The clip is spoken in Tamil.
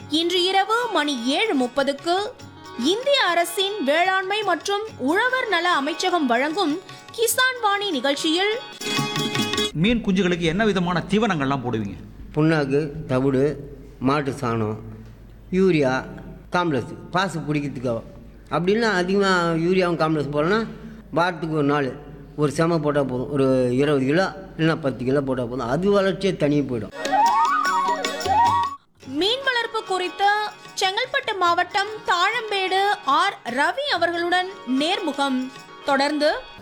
இன்று இரவு மணி ஏழு முப்பதுக்கு இந்திய அரசின் வேளாண்மை மற்றும் உழவர் நல அமைச்சகம் வழங்கும் கிசான் வாணி நிகழ்ச்சியில் மீன் குஞ்சுகளுக்கு என்ன விதமான தீவனங்கள்லாம் போடுவீங்க புண்ணாக்கு தவிடு மாட்டு சாணம் யூரியா காம்ப்ளெக்ஸ் பாசு பிடிக்கிறதுக்காக அப்படின்னா அதிகமாக யூரியாவும் காம்ப்ளெக்ஸ் போடலன்னா வாரத்துக்கு ஒரு நாள் ஒரு செம போட்டால் போதும் ஒரு இருபது கிலோ இல்லைன்னா பத்து கிலோ போட்டால் போதும் அது வளர்ச்சியே தனியாக போயிடும் மீன் வளர்ப்பு குறித்து செங்கல்பட்டு மாவட்டம் தாழம்பேடு ஆர் ரவி அவர்களுடன் நேர்முகம் தொடர்ந்து